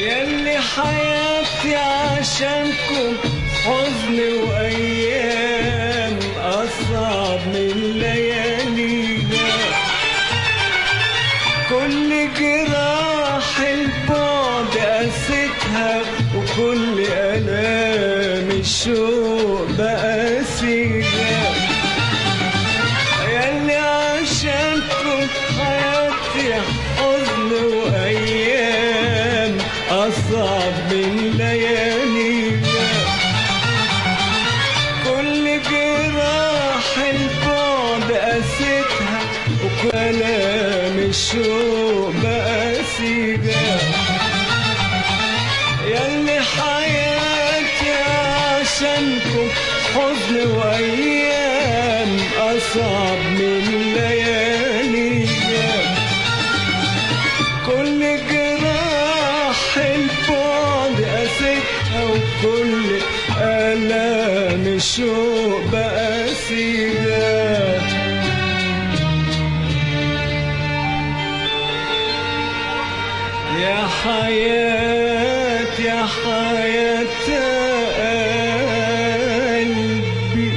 ياللي حياتي عشانكم حزن وأيام أصعب من لياليها كل جراح البعد قاستها وكل ألام الشوق بقاسيها ياللي عشانكم حياتي حزن وأيام أصعب من لياليها كل جراح البعد قاستها وكلام الشوق بقاسيها ياللي حياتي عشانكم حزن وايام اصعب من لياليها كل جراح البعد قاستها وكل الام الشوق بقاسيها يا حياة يا حياة قلبي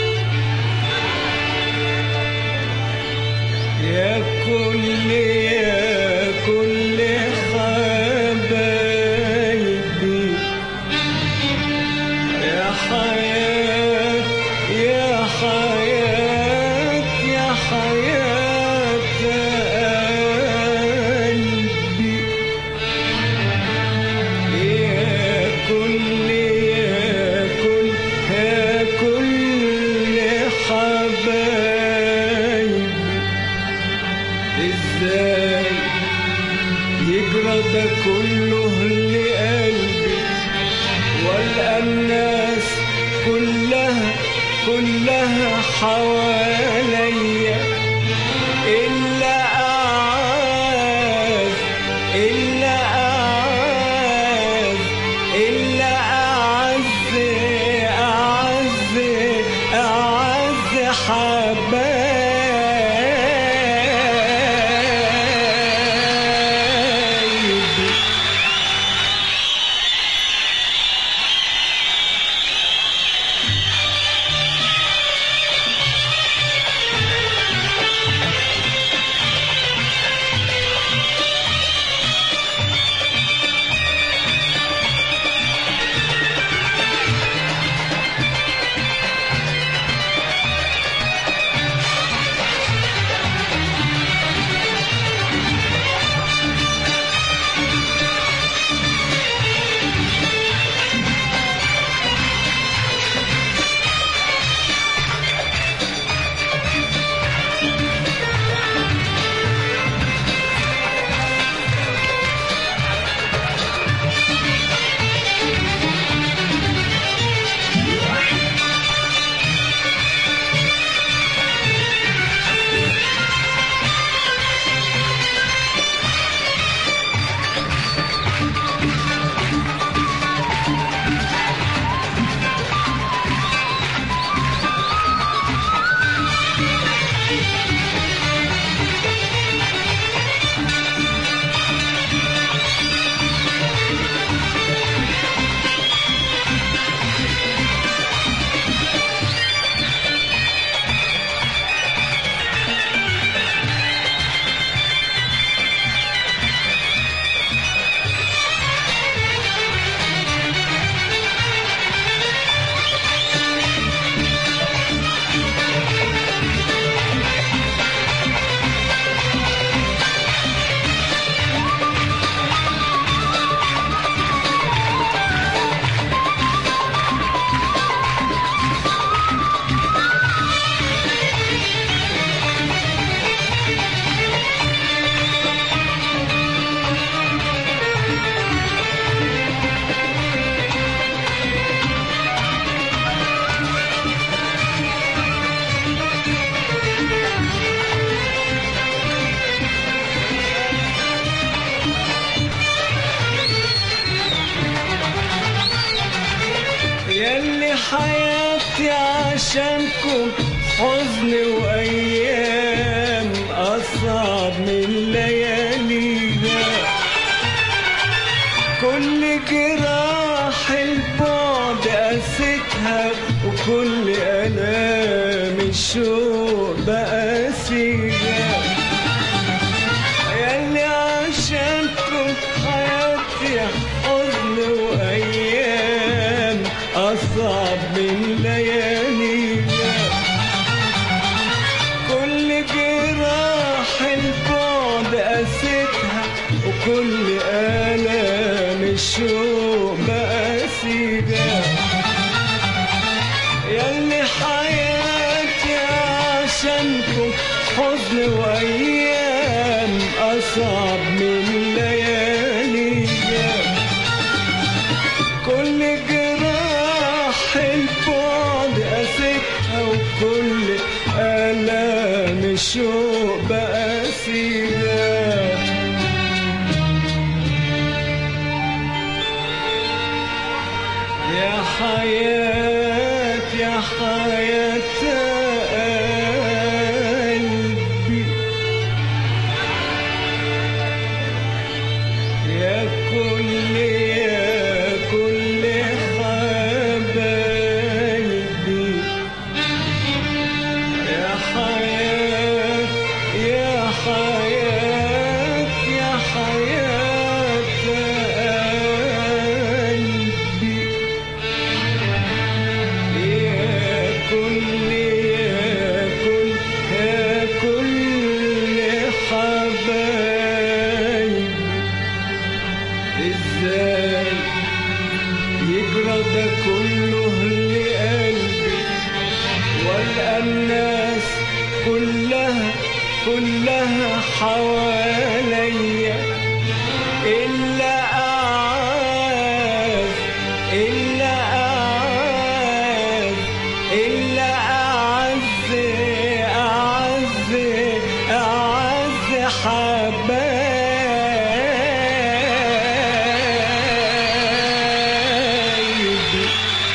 يا كل يا كل حبايبي يا حياة يا حياة يا حياة قلبي يا كل يا كل يا كل حبايبي ازاي يجرى ده كله لقلبي والقى الناس كلها كلها حواليا إلا أعاذ إلا أعاذ إلا أعز أعز أعز حبايبي حياتي عشانكم حزن وأيام أصعب من لياليها كل جراح البعد قاستها وكل ألام الشوق بقاسيها ياللي عشانكم حياتي حزن وأيام أصعب من لياليها كل جراح البعد قاستها وكل آلام الشوق بقاسيها ياللي حياتي عشانكم حزن وأيام أصعب من لياليها كل جراح البعد قاستها وكل آلام الشوق بقاسيها يا حياة يا حياة قلبي يا كل يا كل حبايبي يا حياة يا حياة يا حياة قلبي يا كل يا كل يا كل حبايبي ازاي يجرى ده كله لقلبي والقى الناس كلها كلها حواليا إلا أعاذ إلا أعاذ إلا أعز أعز أعز حبايبي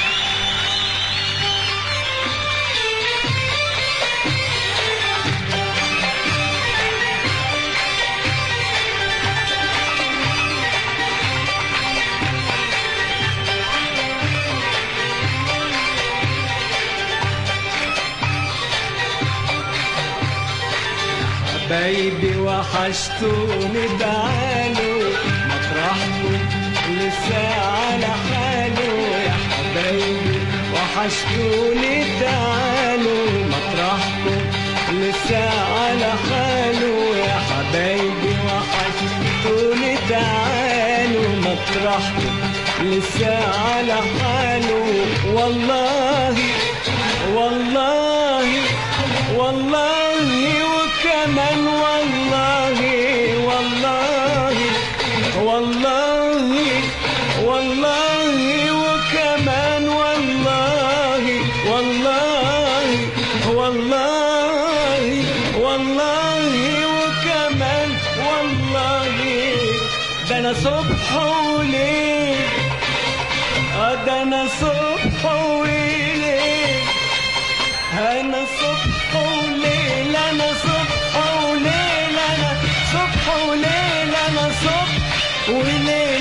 حبايبي وحشتوني تعالوا مطرحكم لسه على حاله يا حبايبي وحشتوني تعالوا مطرحكم لسه على حاله يا حبايبي وحشتوني تعالوا مطرحكم لسه على حاله والله والله والله وكمان والله والله والله والله وكمان والله والله والله والله وكمان والله ده انا صبح وليل آه ده انا صبح وليل انا صبح وليل انا صبح وليل انا صبح وليل انا صبح وليل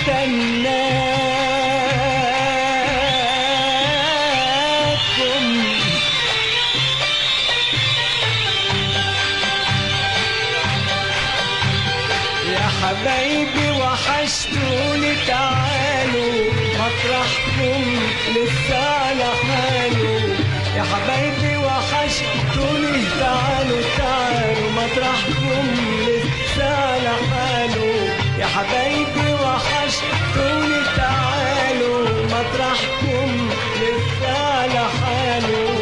بستناكم يا حبايبي وحشتوني تعالوا مطرحكم لسه على حاله يا حبايبي وحشتوني تعالوا تعالوا مطرحكم لسه على حاله يا حبايبي وحشتوني تعالوا مطرحكم لسه على حاله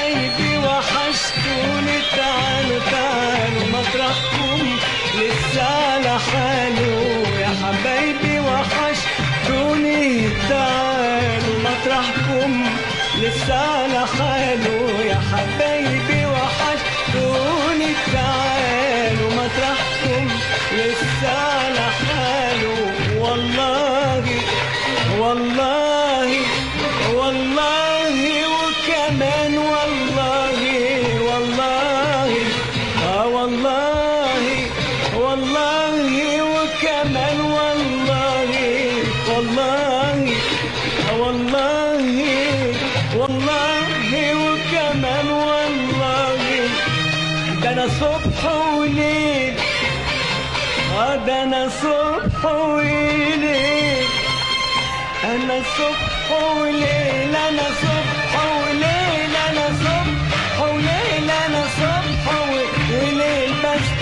حبايبي وحشتوني تعالوا تعالوا مطرحكم لسه لحاله يا حبايبي وحشتوني تعالوا مطرحكم لسه لحاله يا حبايبي وحشتوني تعالوا مطرحكم لسه لحاله والله والله والله وكمان والله والله اه والله والله وكمان والله والله اه والله والله وكمان والله ده انا صبح وليل اه ده انا صبح وليل انا صبح وليل انا صبح وليل انا صبح وليل انا صبح وليل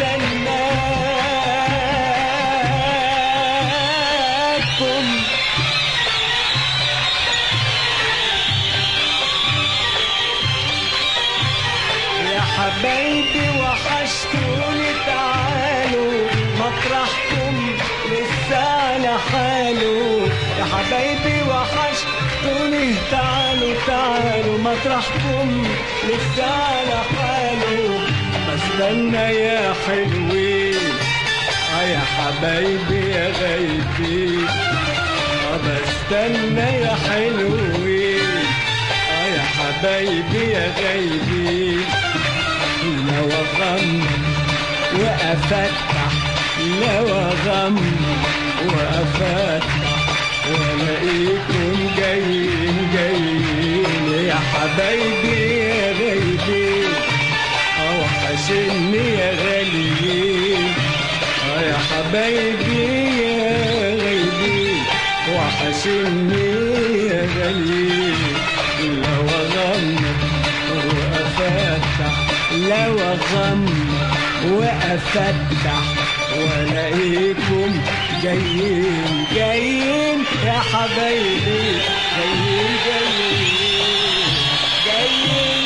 بستناكم يا حبايبي وحشتوني تعالوا مطرحكم لسه لحاله يا حبايبي وحشتوني تعالوا تعالوا مطرحكم لسه لحاله بستنى يا حلوين اه يا حبايبي يا غايبين اه بستنى يا حلوين اه يا حبايبي يا غايبين لو اغمض وافتح لو اغمض وافتح والاقيكم جايين جايين يا حبايبي يا غايبين اه وحشني يا غاليين اه يا حبايبي يا غايبين وحشني يا غاليين لو اغمض وافتح لو اغمض وافتح والاقيكم جايين جايين يا حبايبي جايين جايين جايين